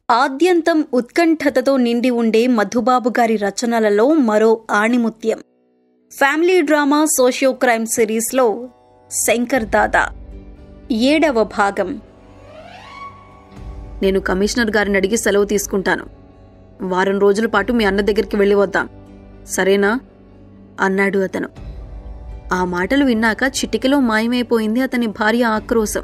ఆద్యంతం ఉత్కంఠతతో నిండి ఉండే మధుబాబు గారి రచనలలో మరో ఆణిముత్యం ఫ్యామిలీ డ్రామా సోషియో క్రైమ్ సిరీస్లో శంకర్ దాదా ఏడవ భాగం నేను కమిషనర్ గారిని అడిగి సెలవు తీసుకుంటాను వారం రోజుల పాటు మీ అన్న దగ్గరికి వెళ్ళి వద్దాం సరేనా అన్నాడు అతను ఆ మాటలు విన్నాక చిటికెలో మాయమైపోయింది అతని భార్య ఆక్రోశం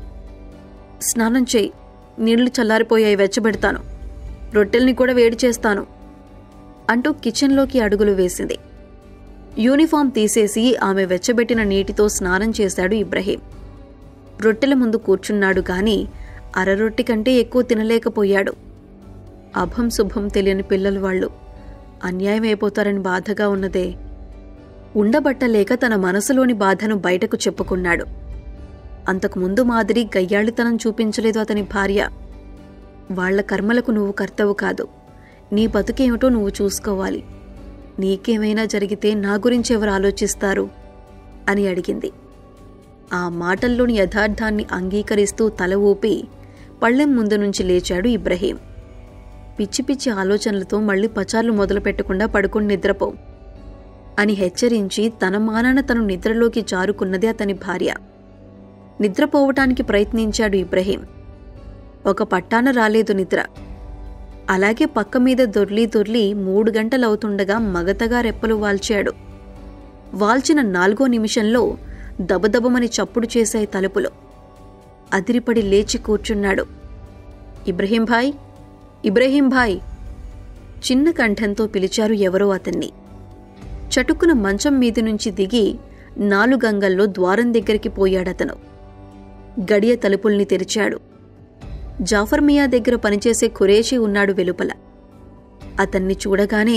స్నానం చేయి నీళ్లు చల్లారిపోయాయి వెచ్చబెడతాను రొట్టెల్ని కూడా వేడి చేస్తాను అంటూ కిచెన్లోకి అడుగులు వేసింది యూనిఫామ్ తీసేసి ఆమె వెచ్చబెట్టిన నీటితో స్నానం చేశాడు ఇబ్రహీం రొట్టెల ముందు కూర్చున్నాడు గాని అరరొట్టి కంటే ఎక్కువ తినలేకపోయాడు అభం శుభం తెలియని పిల్లలు వాళ్ళు అన్యాయం అయిపోతారని బాధగా ఉన్నదే ఉండబట్టలేక తన మనసులోని బాధను బయటకు చెప్పుకున్నాడు అంతకుముందు మాదిరి గయ్యాళితనం చూపించలేదు అతని భార్య వాళ్ల కర్మలకు నువ్వు కర్తవు కాదు నీ బతుకేమిటో నువ్వు చూసుకోవాలి నీకేమైనా జరిగితే నా గురించి ఎవరు ఆలోచిస్తారు అని అడిగింది ఆ మాటల్లోని యథార్థాన్ని అంగీకరిస్తూ తల ఊపి పళ్ళెం ముందు నుంచి లేచాడు ఇబ్రహీం పిచ్చి పిచ్చి ఆలోచనలతో మళ్ళీ పచార్లు మొదలు పెట్టకుండా పడుకుని నిద్రపో అని హెచ్చరించి తన మానాన తను నిద్రలోకి జారుకున్నది అతని భార్య నిద్రపోవటానికి ప్రయత్నించాడు ఇబ్రహీం ఒక పట్టాన రాలేదు నిద్ర అలాగే పక్క మీద దొర్లి దొర్లి మూడు గంటలవుతుండగా మగతగా రెప్పలు వాల్చాడు వాల్చిన నాలుగో నిమిషంలో దబదబమని చప్పుడు చేశాయి తలుపులు అదిరిపడి లేచి కూర్చున్నాడు ఇబ్రహీం భాయ్ ఇబ్రహీం భాయ్ చిన్న కంఠంతో పిలిచారు ఎవరో అతన్ని చటుక్కున మంచం మీది నుంచి దిగి నాలుగంగల్లో ద్వారం దగ్గరికి పోయాడతను గడియ తలుపుల్ని తెరిచాడు జాఫర్ మియా దగ్గర పనిచేసే ఖురేషి ఉన్నాడు వెలుపల అతన్ని చూడగానే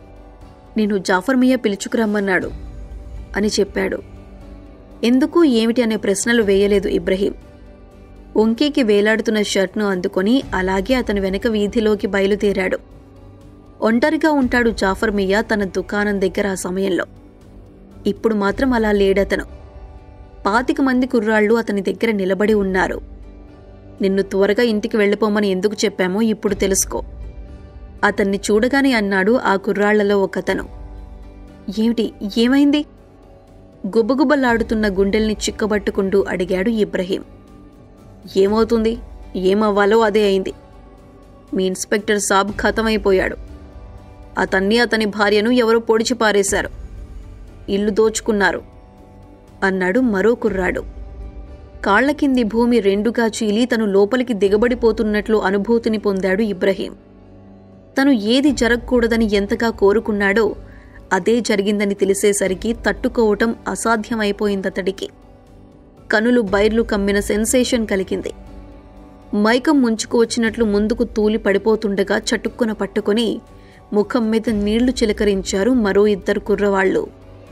నేను జాఫర్ మియా పిలుచుకురమ్మన్నాడు అని చెప్పాడు ఎందుకు ఏమిటి అనే ప్రశ్నలు వేయలేదు ఇబ్రహీం ఒంకేకి వేలాడుతున్న షర్ట్ను అందుకొని అలాగే అతని వెనక వీధిలోకి బయలుదేరాడు ఒంటరిగా ఉంటాడు జాఫర్ మియా తన దుకాణం దగ్గర ఆ సమయంలో ఇప్పుడు మాత్రం అలా లేడతను పాతిక మంది కుర్రాళ్ళు అతని దగ్గర నిలబడి ఉన్నారు నిన్ను త్వరగా ఇంటికి వెళ్ళిపోమని ఎందుకు చెప్పామో ఇప్పుడు తెలుసుకో అతన్ని చూడగానే అన్నాడు ఆ కుర్రాళ్లలో ఒకతను ఏమిటి ఏమైంది గుబగుబలాడుతున్న గుండెల్ని చిక్కబట్టుకుంటూ అడిగాడు ఇబ్రహీం ఏమవుతుంది ఏమవ్వాలో అదే అయింది మీ ఇన్స్పెక్టర్ సాబ్ ఖతమైపోయాడు అతన్ని అతని భార్యను ఎవరో పొడిచి పారేశారు ఇల్లు దోచుకున్నారు అన్నాడు మరో కుర్రాడు కాళ్ల కింది భూమి రెండుగా చీలి తను లోపలికి దిగబడిపోతున్నట్లు అనుభూతిని పొందాడు ఇబ్రహీం తను ఏది జరగకూడదని ఎంతగా కోరుకున్నాడో అదే జరిగిందని తెలిసేసరికి తట్టుకోవటం అసాధ్యమైపోయిందతడికి కనులు బైర్లు కమ్మిన సెన్సేషన్ కలిగింది మైకం ముంచుకు వచ్చినట్లు ముందుకు తూలి పడిపోతుండగా చటుక్కున పట్టుకొని ముఖం మీద నీళ్లు చిలకరించారు మరో ఇద్దరు కుర్రవాళ్లు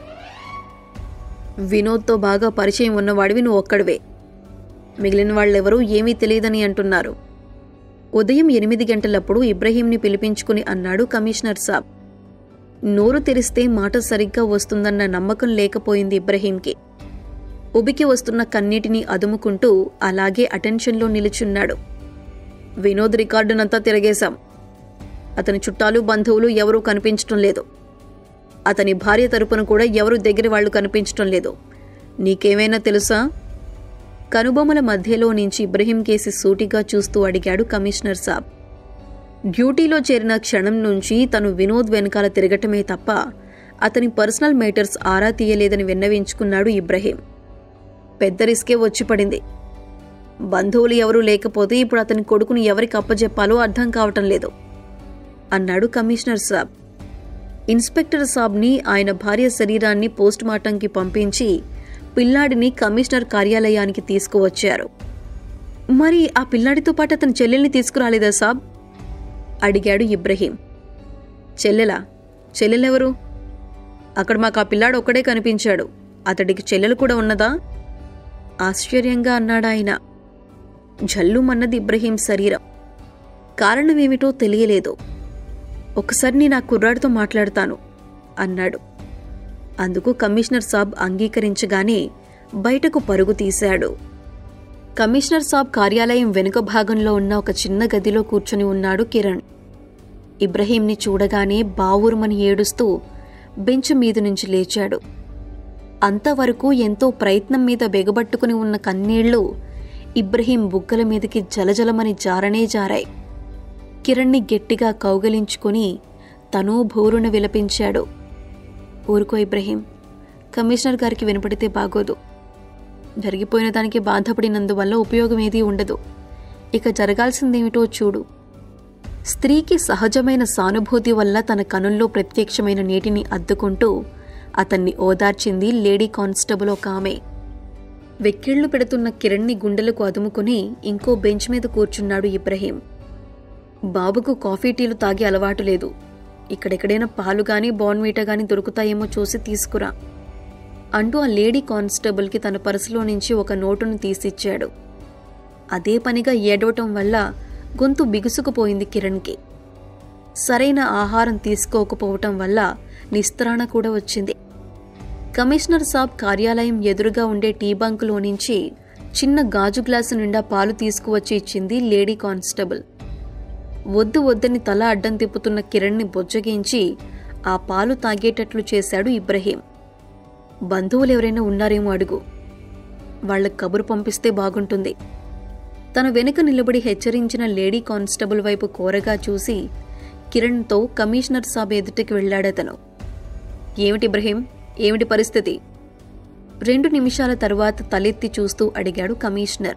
వినోద్తో బాగా పరిచయం ఉన్నవాడివి నువ్వు ఒక్కడివే మిగిలిన వాళ్ళెవరూ ఏమీ తెలియదని అంటున్నారు ఉదయం ఎనిమిది గంటలప్పుడు ఇబ్రహీంని పిలిపించుకుని అన్నాడు కమిషనర్ సాబ్ నోరు తెరిస్తే మాట సరిగ్గా వస్తుందన్న నమ్మకం లేకపోయింది ఇబ్రహీంకి ఉబికి వస్తున్న కన్నీటిని అదుముకుంటూ అలాగే అటెన్షన్లో నిలుచున్నాడు వినోద్ రికార్డునంతా తిరగేశాం అతని చుట్టాలు బంధువులు ఎవరూ కనిపించటం లేదు అతని భార్య తరపున కూడా ఎవరు దగ్గర వాళ్ళు కనిపించటం లేదు నీకేమైనా తెలుసా కనుబొమ్మల మధ్యలో నుంచి ఇబ్రహీం కేసి సూటిగా చూస్తూ అడిగాడు కమిషనర్ సాబ్ డ్యూటీలో చేరిన క్షణం నుంచి తను వినోద్ వెనకాల తిరగటమే తప్ప అతని పర్సనల్ మేటర్స్ ఆరా తీయలేదని విన్నవించుకున్నాడు ఇబ్రహీం పెద్ద రిస్కే వచ్చి పడింది బంధువులు ఎవరూ లేకపోతే ఇప్పుడు అతని కొడుకును ఎవరికి అప్పజెప్పాలో అర్థం కావటం లేదు అన్నాడు కమిషనర్ సాబ్ ఇన్స్పెక్టర్ సాబ్ని ఆయన భార్య శరీరాన్ని పోస్టుమార్టంకి పంపించి పిల్లాడిని కమిషనర్ కార్యాలయానికి తీసుకువచ్చారు మరి ఆ పిల్లాడితో పాటు అతని చెల్లెల్ని తీసుకురాలేదా సాబ్ అడిగాడు ఇబ్రహీం చెల్లెలా చెల్లెలెవరు అక్కడ మాకు ఆ పిల్లాడు ఒక్కడే కనిపించాడు అతడికి చెల్లెలు కూడా ఉన్నదా ఆశ్చర్యంగా అన్నాడాయన జల్లుమన్నది ఇబ్రహీం శరీరం కారణమేమిటో తెలియలేదు ఒకసారి నేను ఆ కుర్రాడితో మాట్లాడతాను అన్నాడు అందుకు కమిషనర్ సాబ్ అంగీకరించగానే బయటకు పరుగు తీశాడు కమిషనర్ సాబ్ కార్యాలయం వెనుక భాగంలో ఉన్న ఒక చిన్న గదిలో కూర్చుని ఉన్నాడు కిరణ్ ఇబ్రహీంని చూడగానే బావురుమని ఏడుస్తూ బెంచ్ మీద నుంచి లేచాడు అంతవరకు ఎంతో ప్రయత్నం మీద బెగబట్టుకుని ఉన్న కన్నీళ్లు ఇబ్రహీం బుగ్గల మీదకి జలజలమని జారనే జారాయి కిరణ్ని గట్టిగా కౌగలించుకొని తనూ భోరున విలపించాడు ఊరుకో ఇబ్రహీం కమిషనర్ గారికి వినపడితే బాగోదు జరిగిపోయిన దానికి బాధపడినందువల్ల ఉపయోగం ఏదీ ఉండదు ఇక జరగాల్సిందేమిటో చూడు స్త్రీకి సహజమైన సానుభూతి వల్ల తన కనుల్లో ప్రత్యక్షమైన నీటిని అద్దుకుంటూ అతన్ని ఓదార్చింది లేడీ కానిస్టేబుల్ ఒక ఆమె వెక్కిళ్లు పెడుతున్న కిరణ్ని గుండెలకు అదుముకుని ఇంకో బెంచ్ మీద కూర్చున్నాడు ఇబ్రహీం బాబుకు కాఫీ టీలు తాగే అలవాటు లేదు ఇక్కడెక్కడైనా పాలు గాని బాన్వీటా గాని దొరుకుతాయేమో చూసి తీసుకురా అంటూ ఆ లేడీ కానిస్టేబుల్కి తన పర్సులో నుంచి ఒక నోటును తీసిచ్చాడు అదే పనిగా ఏడవటం వల్ల గొంతు బిగుసుకుపోయింది కిరణ్కి సరైన ఆహారం తీసుకోకపోవటం వల్ల నిస్త్రాణ కూడా వచ్చింది కమిషనర్ సాబ్ కార్యాలయం ఎదురుగా ఉండే టీ బంకులో నుంచి చిన్న గాజు గ్లాసు నిండా పాలు తీసుకువచ్చి ఇచ్చింది లేడీ కానిస్టేబుల్ వద్దు వద్దని తల అడ్డం తిప్పుతున్న కిరణ్ని బొజ్జగించి ఆ పాలు తాగేటట్లు చేశాడు ఇబ్రహీం బంధువులు ఎవరైనా ఉన్నారేమో అడుగు వాళ్ళకి కబురు పంపిస్తే బాగుంటుంది తన వెనుక నిలబడి హెచ్చరించిన లేడీ కానిస్టేబుల్ వైపు కోరగా చూసి కిరణ్తో కమిషనర్ సాబ్ ఎదుటికి వెళ్ళాడతను ఏమిటి ఇబ్రహీం ఏమిటి పరిస్థితి రెండు నిమిషాల తరువాత తలెత్తి చూస్తూ అడిగాడు కమిషనర్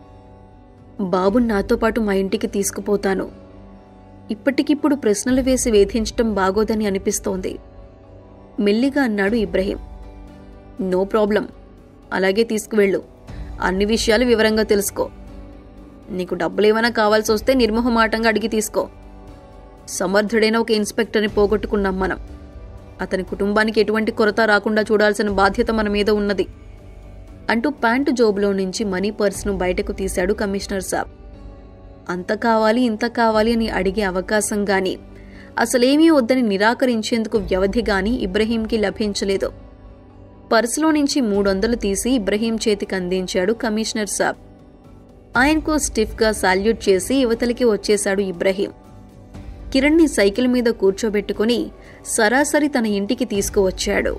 బాబుని నాతో పాటు మా ఇంటికి తీసుకుపోతాను ఇప్పటికిప్పుడు ప్రశ్నలు వేసి వేధించటం బాగోదని అనిపిస్తోంది మెల్లిగా అన్నాడు ఇబ్రహీం నో ప్రాబ్లం అలాగే తీసుకువెళ్ళు అన్ని విషయాలు వివరంగా తెలుసుకో నీకు డబ్బులు ఏమైనా కావాల్సి వస్తే నిర్మోహమాటంగా అడిగి తీసుకో సమర్థుడైన ఒక ఇన్స్పెక్టర్ని పోగొట్టుకున్నాం మనం అతని కుటుంబానికి ఎటువంటి కొరత రాకుండా చూడాల్సిన బాధ్యత మన మీద ఉన్నది అంటూ ప్యాంటు జోబులో నుంచి మనీ పర్స్ను బయటకు తీశాడు కమిషనర్ సాబ్ అంత కావాలి ఇంత కావాలి అని అడిగే అవకాశం గాని అసలేమీ వద్దని నిరాకరించేందుకు వ్యవధి గాని ఇబ్రహీంకి లభించలేదు పర్సులో నుంచి మూడొందలు తీసి ఇబ్రహీం చేతికి అందించాడు కమిషనర్ సాబ్ ఆయనకు స్టిఫ్గా సాల్యూట్ చేసి యువతలికి వచ్చేశాడు ఇబ్రహీం కిరణ్ని సైకిల్ మీద కూర్చోబెట్టుకుని సరాసరి తన ఇంటికి తీసుకువచ్చాడు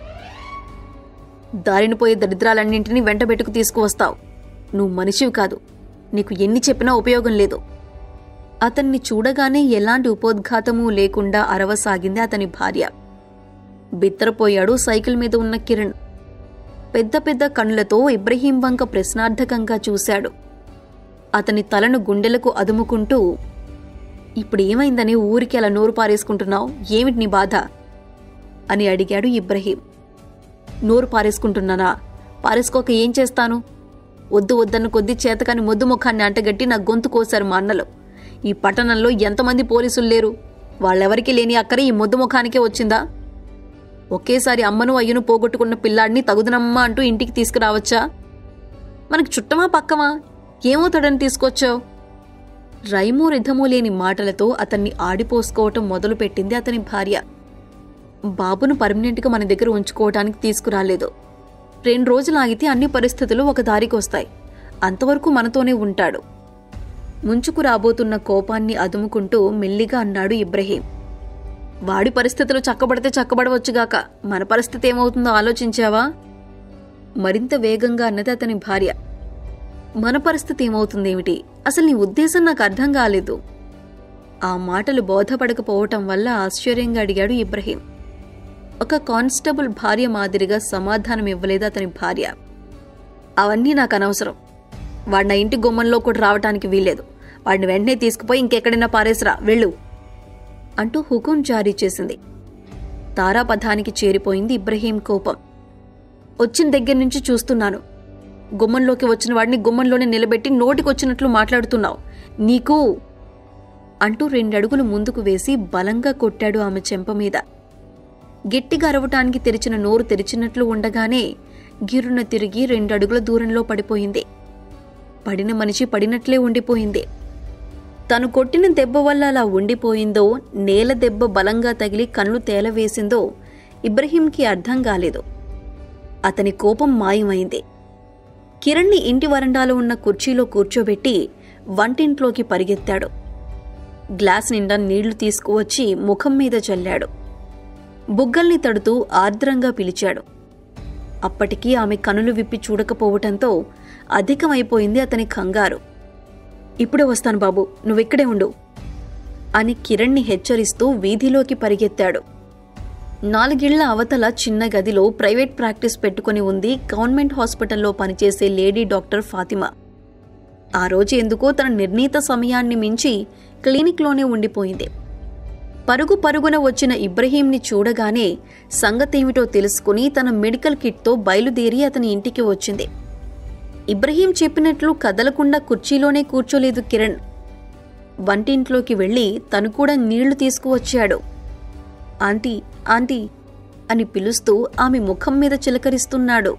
దారిన పోయే దరిద్రాలన్నింటినీ వెంటబెట్టుకు తీసుకువస్తావు నువ్వు మనిషివి కాదు నీకు ఎన్ని చెప్పినా ఉపయోగం లేదు అతన్ని చూడగానే ఎలాంటి ఉపోద్ఘాతమూ లేకుండా అరవసాగింది అతని భార్య బిత్తరపోయాడు సైకిల్ మీద ఉన్న కిరణ్ పెద్ద పెద్ద కన్నులతో ఇబ్రహీం వంక ప్రశ్నార్థకంగా చూశాడు అతని తలను గుండెలకు అదుముకుంటూ ఇప్పుడు ఏమైందని ఊరికి అలా నోరు పారేసుకుంటున్నావు ఏమిటి నీ బాధ అని అడిగాడు ఇబ్రహీం నోరు పారేసుకుంటున్నానా పారేసుకోక ఏం చేస్తాను వద్దు వద్దన్న కొద్దీ చేతకాని మొద్దు ముఖాన్ని అంటగట్టి నా గొంతు కోశారు మా అన్నలు ఈ పట్టణంలో ఎంతమంది పోలీసులు లేరు వాళ్ళెవరికి లేని అక్కరే ఈ మొద్దు ముఖానికే వచ్చిందా ఒకేసారి అమ్మను అయ్యను పోగొట్టుకున్న పిల్లాడిని తగుదనమ్మా అంటూ ఇంటికి తీసుకురావచ్చా మనకి చుట్టమా పక్కమా ఏమవుతాడని తీసుకొచ్చావు రైమూ రిధమూ లేని మాటలతో అతన్ని ఆడిపోసుకోవటం మొదలుపెట్టింది అతని భార్య బాబును పర్మనెంట్గా మన దగ్గర ఉంచుకోవటానికి తీసుకురాలేదు రెండు రోజులు ఆగితే అన్ని పరిస్థితులు ఒక దారికి వస్తాయి అంతవరకు మనతోనే ఉంటాడు ముంచుకు రాబోతున్న కోపాన్ని అదుముకుంటూ మెల్లిగా అన్నాడు ఇబ్రహీం వాడి పరిస్థితులు చక్కబడితే చక్కబడవచ్చుగాక మన పరిస్థితి ఏమవుతుందో ఆలోచించావా మరింత వేగంగా అన్నది అతని భార్య మన పరిస్థితి ఏమవుతుందేమిటి అసలు నీ ఉద్దేశం నాకు అర్థం కాలేదు ఆ మాటలు బోధపడకపోవటం వల్ల ఆశ్చర్యంగా అడిగాడు ఇబ్రహీం ఒక కానిస్టేబుల్ భార్య మాదిరిగా సమాధానం ఇవ్వలేదు అతని భార్య అవన్నీ నాకు అనవసరం వాడు నా ఇంటి గుమ్మంలో కూడా రావటానికి వీల్లేదు వాడిని వెంటనే తీసుకుపోయి ఇంకెక్కడైనా పారేసిరా వెళ్ళు అంటూ హుకుం జారీ చేసింది తారాపథానికి చేరిపోయింది ఇబ్రహీం కోపం వచ్చిన దగ్గర నుంచి చూస్తున్నాను గుమ్మంలోకి వచ్చిన వాడిని గుమ్మంలోనే నిలబెట్టి నోటికొచ్చినట్లు మాట్లాడుతున్నావు నీకు అంటూ రెండడుగులు ముందుకు వేసి బలంగా కొట్టాడు ఆమె చెంప మీద గట్టిగా అరవటానికి తెరిచిన నోరు తెరిచినట్లు ఉండగానే గిరున తిరిగి రెండడుగుల దూరంలో పడిపోయింది పడిన మనిషి పడినట్లే ఉండిపోయింది తను కొట్టిన దెబ్బ వల్ల అలా ఉండిపోయిందో నేల దెబ్బ బలంగా తగిలి కళ్ళు తేలవేసిందో ఇబ్రహీంకి అర్థం కాలేదు అతని కోపం మాయమైంది కిరణ్ని ఇంటి వరండాలో ఉన్న కుర్చీలో కూర్చోబెట్టి వంటింట్లోకి పరిగెత్తాడు గ్లాస్ నిండా నీళ్లు తీసుకువచ్చి ముఖం మీద చల్లాడు బుగ్గల్ని తడుతూ ఆర్ద్రంగా పిలిచాడు అప్పటికీ ఆమె కనులు విప్పి చూడకపోవటంతో అధికమైపోయింది అతని కంగారు ఇప్పుడే వస్తాను బాబు నువ్విక్కడే ఉండు అని కిరణ్ని హెచ్చరిస్తూ వీధిలోకి పరిగెత్తాడు నాలుగేళ్ల అవతల చిన్న గదిలో ప్రైవేట్ ప్రాక్టీస్ పెట్టుకుని ఉంది గవర్నమెంట్ హాస్పిటల్లో పనిచేసే లేడీ డాక్టర్ ఫాతిమా ఆ రోజు ఎందుకో తన నిర్ణీత సమయాన్ని మించి క్లినిక్లోనే ఉండిపోయింది పరుగు పరుగున వచ్చిన ఇబ్రహీంని చూడగానే సంగతేమిటో తెలుసుకుని తన మెడికల్ కిట్తో బయలుదేరి అతని ఇంటికి వచ్చింది ఇబ్రహీం చెప్పినట్లు కదలకుండా కుర్చీలోనే కూర్చోలేదు కిరణ్ వంటింట్లోకి వెళ్ళి తను కూడా నీళ్లు తీసుకువచ్చాడు ఆంటీ ఆంటీ అని పిలుస్తూ ఆమె ముఖం మీద చిలకరిస్తున్నాడు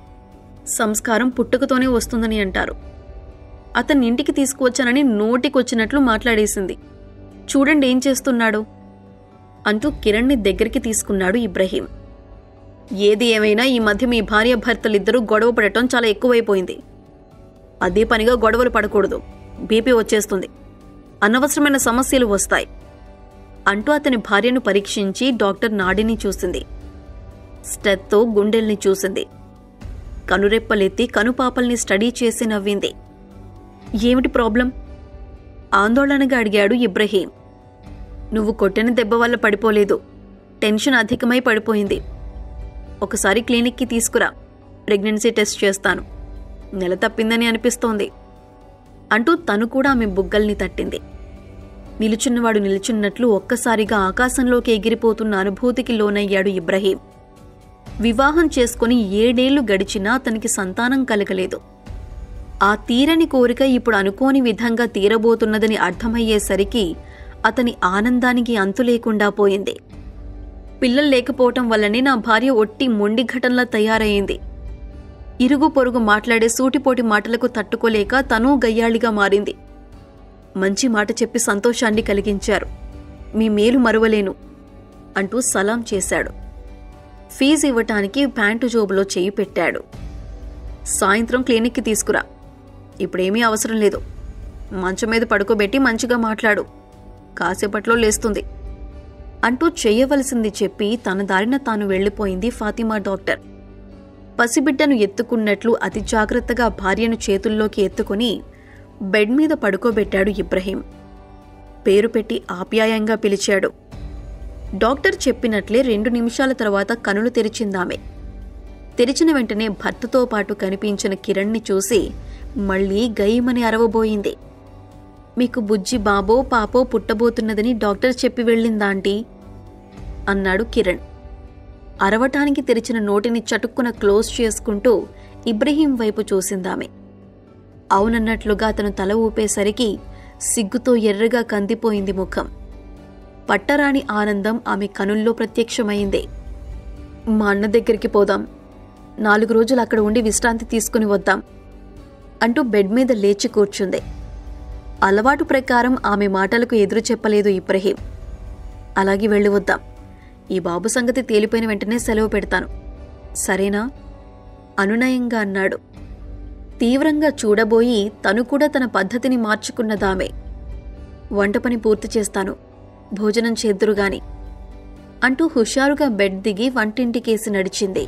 సంస్కారం పుట్టుకతోనే వస్తుందని అంటారు అతన్ని ఇంటికి తీసుకువచ్చానని నోటికొచ్చినట్లు మాట్లాడేసింది చూడండి ఏం చేస్తున్నాడు అంటూ కిరణ్ని దగ్గరికి తీసుకున్నాడు ఇబ్రహీం ఏది ఏమైనా ఈ మధ్య మీ భార్య భర్తలిద్దరూ గొడవ పడటం చాలా ఎక్కువైపోయింది అదే పనిగా గొడవలు పడకూడదు బీపీ వచ్చేస్తుంది అనవసరమైన సమస్యలు వస్తాయి అంటూ అతని భార్యను పరీక్షించి డాక్టర్ నాడిని చూసింది స్టెత్తో గుండెల్ని చూసింది కనురెప్పలెత్తి కనుపాపల్ని స్టడీ చేసి నవ్వింది ఏమిటి ప్రాబ్లం ఆందోళనగా అడిగాడు ఇబ్రహీం నువ్వు కొట్టిన దెబ్బ వల్ల పడిపోలేదు టెన్షన్ అధికమై పడిపోయింది ఒకసారి క్లినిక్కి తీసుకురా ప్రెగ్నెన్సీ టెస్ట్ చేస్తాను నెల తప్పిందని అనిపిస్తోంది అంటూ తను కూడా ఆమె బుగ్గల్ని తట్టింది నిలుచున్నవాడు నిలుచున్నట్లు ఒక్కసారిగా ఆకాశంలోకి ఎగిరిపోతున్న అనుభూతికి లోనయ్యాడు ఇబ్రహీం వివాహం చేసుకుని ఏడేళ్లు గడిచినా అతనికి సంతానం కలగలేదు ఆ తీరని కోరిక ఇప్పుడు అనుకోని విధంగా తీరబోతున్నదని అర్థమయ్యేసరికి అతని ఆనందానికి అంతు లేకుండా పోయింది పిల్లలు లేకపోవటం వల్లనే నా భార్య ఒట్టి మొండి ఘటనలా తయారయ్యింది ఇరుగు పొరుగు మాట్లాడే సూటిపోటి మాటలకు తట్టుకోలేక తనూ గయ్యాళిగా మారింది మంచి మాట చెప్పి సంతోషాన్ని కలిగించారు మీ మేలు మరువలేను అంటూ సలాం చేశాడు ఫీజు ఇవ్వటానికి ప్యాంటు జోబులో చెయ్యి పెట్టాడు సాయంత్రం క్లినిక్కి తీసుకురా ఇప్పుడేమీ అవసరం లేదు మంచం మీద పడుకోబెట్టి మంచిగా మాట్లాడు కాసేపట్లో లేస్తుంది అంటూ చెయ్యవలసింది చెప్పి తన దారిన తాను వెళ్ళిపోయింది ఫాతిమా డాక్టర్ పసిబిడ్డను ఎత్తుకున్నట్లు అతి జాగ్రత్తగా భార్యను చేతుల్లోకి ఎత్తుకుని బెడ్ మీద పడుకోబెట్టాడు ఇబ్రహీం పేరు పెట్టి ఆప్యాయంగా పిలిచాడు డాక్టర్ చెప్పినట్లే రెండు నిమిషాల తర్వాత కనులు తెరిచిందామె తెరిచిన వెంటనే భర్తతో పాటు కనిపించిన కిరణ్ని చూసి మళ్ళీ గయ్యమని అరవబోయింది మీకు బుజ్జి బాబో పాపో పుట్టబోతున్నదని డాక్టర్ చెప్పి వెళ్ళిందాంటీ అన్నాడు కిరణ్ అరవటానికి తెరిచిన నోటిని చటుక్కున క్లోజ్ చేసుకుంటూ ఇబ్రహీం వైపు చూసిందామె అవునన్నట్లుగా అతను తల ఊపేసరికి సిగ్గుతో ఎర్రగా కందిపోయింది ముఖం పట్టరాని ఆనందం ఆమె కనుల్లో ప్రత్యక్షమైంది మా అన్న దగ్గరికి పోదాం నాలుగు రోజులు అక్కడ ఉండి విశ్రాంతి తీసుకుని వద్దాం అంటూ బెడ్ మీద లేచి కూర్చుంది అలవాటు ప్రకారం ఆమె మాటలకు ఎదురు చెప్పలేదు ఇబ్రహీం అలాగే వెళ్ళి వద్దాం ఈ బాబు సంగతి తేలిపోయిన వెంటనే సెలవు పెడతాను సరేనా అనునయంగా అన్నాడు తీవ్రంగా చూడబోయి తను కూడా తన పద్ధతిని మార్చుకున్నదామే వంట పని పూర్తి చేస్తాను భోజనం చేద్దురుగాని అంటూ హుషారుగా బెడ్ దిగి వంటింటికేసి నడిచింది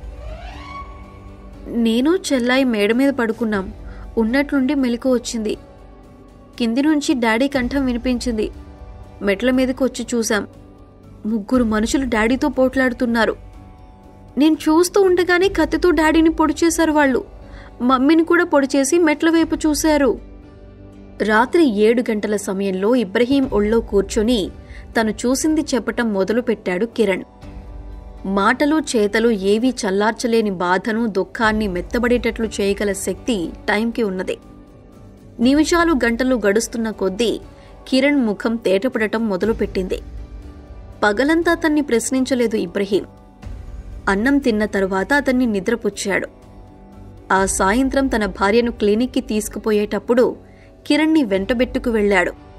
నేను చెల్లాయి మేడ మీద పడుకున్నాం ఉన్నట్లుండి మెలకు వచ్చింది కింది నుంచి డాడీ కంఠం వినిపించింది మెట్ల మీదకి వచ్చి చూశాం ముగ్గురు మనుషులు డాడీతో పోట్లాడుతున్నారు నేను చూస్తూ ఉండగానే కత్తితో డాడీని పొడి చేశారు వాళ్ళు మమ్మీని కూడా పొడి చేసి మెట్ల వైపు చూశారు రాత్రి ఏడు గంటల సమయంలో ఇబ్రహీం ఒళ్ళో కూర్చొని తను చూసింది చెప్పటం మొదలుపెట్టాడు కిరణ్ మాటలు చేతలు ఏవీ చల్లార్చలేని బాధను దుఃఖాన్ని మెత్తబడేటట్లు చేయగల శక్తి టైంకి ఉన్నది నిమిషాలు గంటలు గడుస్తున్న కొద్దీ కిరణ్ ముఖం తేటపడటం మొదలుపెట్టింది పగలంతా అతన్ని ప్రశ్నించలేదు ఇబ్రహీం అన్నం తిన్న తరువాత అతన్ని నిద్రపుచ్చాడు ఆ సాయంత్రం తన భార్యను క్లినిక్కి తీసుకుపోయేటప్పుడు కిరణ్ని వెంటబెట్టుకు వెళ్ళాడు